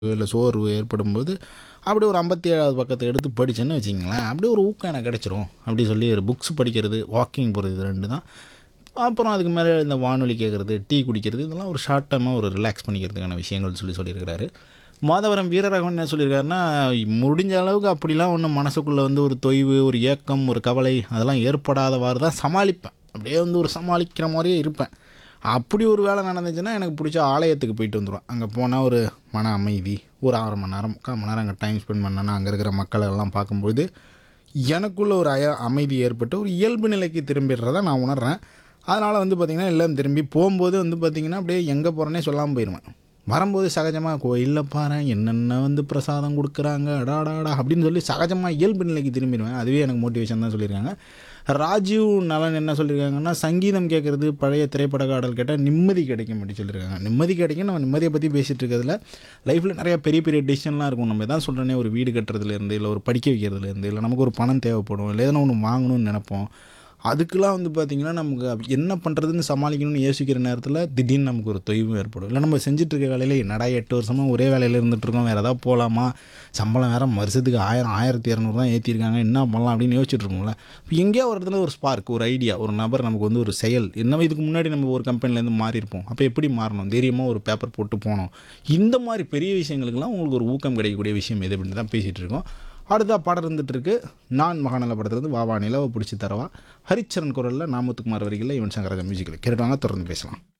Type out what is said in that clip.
இல்லை சோர்வு ஏற்படும்போது அப்படியே ஒரு ஐம்பத்தி ஏழாவது பக்கத்தை எடுத்து படித்தேன்னு வச்சிங்களேன் அப்படியே ஒரு ஊக்கம் எனக்கு கிடச்சிரும் அப்படி சொல்லி ஒரு புக்ஸ் படிக்கிறது வாக்கிங் போகிறது இது ரெண்டு தான் அப்புறம் அதுக்கு மேலே இந்த வானொலி கேட்குறது டீ குடிக்கிறது இதெல்லாம் ஒரு ஷார்ட் டைமாக ஒரு ரிலாக்ஸ் பண்ணிக்கிறதுக்கான விஷயங்கள் சொல்லி சொல்லியிருக்கிறாரு மாதவரம் வீரராகவன் என்ன சொல்லியிருக்காருன்னா முடிஞ்ச அளவுக்கு அப்படிலாம் ஒன்றும் மனசுக்குள்ளே வந்து ஒரு தொய்வு ஒரு ஏக்கம் ஒரு கவலை அதெல்லாம் ஏற்படாதவாறு தான் சமாளிப்பேன் அப்படியே வந்து ஒரு சமாளிக்கிற மாதிரியே இருப்பேன் அப்படி ஒரு வேலை நடந்துச்சுன்னா எனக்கு பிடிச்ச ஆலயத்துக்கு போயிட்டு வந்துடுவேன் அங்கே போனால் ஒரு மன அமைதி ஒரு அரை மணி நேரம் முக்கால் மணி நேரம் அங்கே டைம் ஸ்பெண்ட் பண்ணேன்னா அங்கே இருக்கிற மக்களை எல்லாம் பார்க்கும்போது எனக்குள்ள ஒரு அய அமைதி ஏற்பட்டு ஒரு இயல்பு நிலைக்கு திரும்பிடுறத நான் உணர்றேன் அதனால் வந்து பார்த்திங்கன்னா எல்லாம் திரும்பி போகும்போது வந்து பார்த்திங்கன்னா அப்படியே எங்கே போகிறேனே சொல்லாமல் போயிடுவேன் வரும்போது சகஜமாக கோயிலில் பாரு என்னென்ன வந்து பிரசாதம் கொடுக்குறாங்க அடாடாடா அப்படின்னு சொல்லி சகஜமாக இயல்பு நிலைக்கு திரும்பிடுவேன் அதுவே எனக்கு மோட்டிவேஷன் தான் சொல்லியிருக்காங்க ராஜீவ் நலன் என்ன சொல்லியிருக்காங்கன்னா சங்கீதம் கேட்குறது பழைய திரைப்பட பாடல் கேட்டால் நிம்மதி கிடைக்கும் அப்படி சொல்லியிருக்காங்க நிம்மதி கிடைக்கும் நம்ம நிம்மதியை பற்றி பேசிகிட்டு இருக்கிறதுல லைஃப்பில் நிறைய பெரிய பெரிய டிசிஷன்லாம் இருக்கும் நம்ம தான் சொல்கிறேனே ஒரு வீடு கட்டுறதுலேருந்து இல்லை ஒரு படிக்க வைக்கிறதுலேருந்து இல்லை நமக்கு ஒரு பணம் தேவைப்படும் இல்லை எதனா ஒன்று வாங்கணும்னு நினைப்போம் அதுக்கெலாம் வந்து பார்த்திங்கன்னா நமக்கு அப்ப என்ன பண்ணுறதுன்னு சமாளிக்கணும்னு யோசிக்கிற நேரத்தில் திடீர்னு நமக்கு ஒரு தொய்வும் ஏற்படும் இல்லை நம்ம செஞ்சுட்டு இருக்க வேலையில் என்னடா எட்டு வருஷமாக ஒரே வேலையில் இருந்துகிட்ருக்கோம் வேறு ஏதாவது போகலாமா சம்பளம் வேறு வருஷத்துக்கு ஆயிரம் ஆயிரத்தி இரநூறு தான் ஏற்றிருக்காங்க என்ன பண்ணலாம் அப்படின்னு யோசிச்சுட்டு இருக்கோம்ல இப்போ எங்கேயோ ஒரு இடத்துல ஒரு ஸ்பார்க் ஒரு ஐடியா ஒரு நபர் நமக்கு வந்து ஒரு செயல் என்ன இதுக்கு முன்னாடி நம்ம ஒரு கம்பெனிலேருந்து மாறி இருப்போம் அப்போ எப்படி மாறணும் தைரியமாக ஒரு பேப்பர் போட்டு போனோம் இந்த மாதிரி பெரிய விஷயங்களுக்கெல்லாம் உங்களுக்கு ஒரு ஊக்கம் கிடைக்கக்கூடிய விஷயம் எது அப்படின்னு தான் பேசிகிட்டு இருக்கோம் அடுத்த பாடம் இருந்துட்டு இருக்கு நான் மகாநல படத்துலேருந்து வாவா நிலவை பிடிச்சி தரவா ஹரிச்சரன் குரலில் நாமத்துக்குமார் வரிகளில் யுவன் சங்கராஜா மியூசிக்கில் கேட்டுவாங்க தொடர்ந்து பேசலாம்